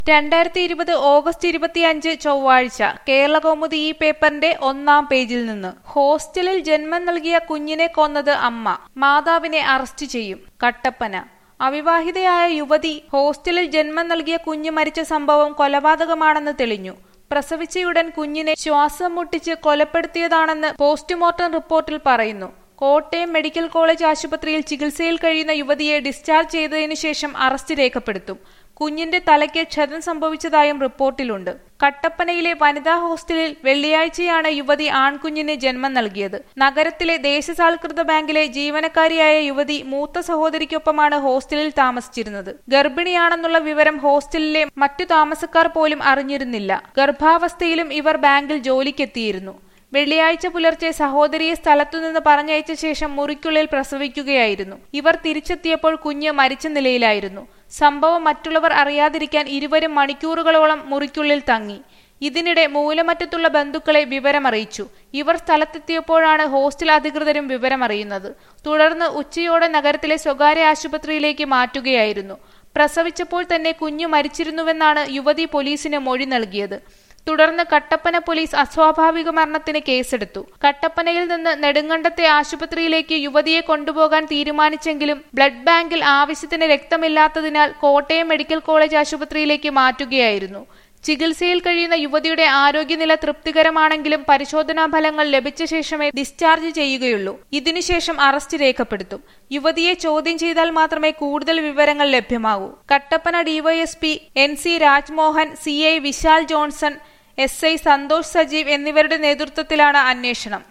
രണ്ടായിരത്തി ഇരുപത് ഓഗസ്റ്റ് ഇരുപത്തിയഞ്ച് ചൊവ്വാഴ്ച കേരളകൗമുദി ഈ പേപ്പറിന്റെ ഒന്നാം പേജിൽ നിന്ന് ഹോസ്റ്റലിൽ ജന്മം നൽകിയ കുഞ്ഞിനെ കൊന്നത് അമ്മ മാതാവിനെ അറസ്റ്റ് ചെയ്യും കട്ടപ്പന അവിവാഹിതയായ യുവതി ഹോസ്റ്റലിൽ ജന്മം നൽകിയ കുഞ്ഞ് മരിച്ച സംഭവം കൊലപാതകമാണെന്ന് തെളിഞ്ഞു പ്രസവിച്ചയുടൻ കുഞ്ഞിനെ ശ്വാസം മുട്ടിച്ച് കൊലപ്പെടുത്തിയതാണെന്ന് പോസ്റ്റ്മോർട്ടം റിപ്പോർട്ടിൽ പറയുന്നു കോട്ടയം മെഡിക്കൽ കോളേജ് ആശുപത്രിയിൽ ചികിത്സയിൽ കഴിയുന്ന യുവതിയെ ഡിസ്ചാർജ് ചെയ്തതിനു ശേഷം അറസ്റ്റ് രേഖപ്പെടുത്തും കുഞ്ഞിന്റെ തലയ്ക്ക് ക്ഷതം സംഭവിച്ചതായും റിപ്പോർട്ടിലുണ്ട് കട്ടപ്പനയിലെ വനിതാ ഹോസ്റ്റലിൽ വെള്ളിയാഴ്ചയാണ് യുവതി ആൺകുഞ്ഞിന് ജന്മം നൽകിയത് നഗരത്തിലെ ദേശസാൽകൃത ബാങ്കിലെ ജീവനക്കാരിയായ യുവതി മൂത്ത സഹോദരിക്കൊപ്പമാണ് ഹോസ്റ്റലിൽ താമസിച്ചിരുന്നത് ഗർഭിണിയാണെന്നുള്ള വിവരം ഹോസ്റ്റലിലെ മറ്റു താമസക്കാർ പോലും അറിഞ്ഞിരുന്നില്ല ഗർഭാവസ്ഥയിലും ഇവർ ബാങ്കിൽ ജോലിക്കെത്തിയിരുന്നു വെള്ളിയാഴ്ച പുലർച്ചെ സഹോദരിയെ സ്ഥലത്തുനിന്ന് പറഞ്ഞയച്ച ശേഷം മുറിക്കുള്ളിൽ പ്രസവിക്കുകയായിരുന്നു ഇവർ തിരിച്ചെത്തിയപ്പോൾ കുഞ്ഞ് മരിച്ച നിലയിലായിരുന്നു സംഭവം മറ്റുള്ളവർ അറിയാതിരിക്കാൻ ഇരുവരും മണിക്കൂറുകളോളം മുറിക്കുള്ളിൽ തങ്ങി ഇതിനിടെ മൂലമറ്റത്തുള്ള ബന്ധുക്കളെ വിവരമറിയിച്ചു ഇവർ സ്ഥലത്തെത്തിയപ്പോഴാണ് ഹോസ്റ്റൽ അധികൃതരും വിവരമറിയുന്നത് തുടർന്ന് ഉച്ചയോടെ നഗരത്തിലെ സ്വകാര്യ ആശുപത്രിയിലേക്ക് മാറ്റുകയായിരുന്നു പ്രസവിച്ചപ്പോൾ തന്നെ കുഞ്ഞു മരിച്ചിരുന്നുവെന്നാണ് യുവതി പോലീസിന് മൊഴി നൽകിയത് തുടർന്ന് കട്ടപ്പന പോലീസ് അസ്വാഭാവിക മരണത്തിന് കേസെടുത്തു കട്ടപ്പനയിൽ നിന്ന് നെടുങ്കണ്ടത്തെ ആശുപത്രിയിലേക്ക് യുവതിയെ കൊണ്ടുപോകാൻ തീരുമാനിച്ചെങ്കിലും ബ്ലഡ് ബാങ്കിൽ ആവശ്യത്തിന് രക്തമില്ലാത്തതിനാൽ കോട്ടയം മെഡിക്കൽ കോളേജ് ആശുപത്രിയിലേക്ക് മാറ്റുകയായിരുന്നു ചികിത്സയിൽ കഴിയുന്ന യുവതിയുടെ ആരോഗ്യനില തൃപ്തികരമാണെങ്കിലും പരിശോധനാ ഫലങ്ങൾ ലഭിച്ച ശേഷമേ ഡിസ്ചാർജ് ചെയ്യുകയുള്ളൂ ഇതിനുശേഷം അറസ്റ്റ് രേഖപ്പെടുത്തും യുവതിയെ ചോദ്യം ചെയ്താൽ മാത്രമേ കൂടുതൽ വിവരങ്ങൾ ലഭ്യമാകൂ Kattappana DYSP N C Rajmohan C I Vishal Johnson S I Santhosh Sajeev എന്നിവരുടെ നേതൃത്വത്തിലാണ് അന്വേഷണം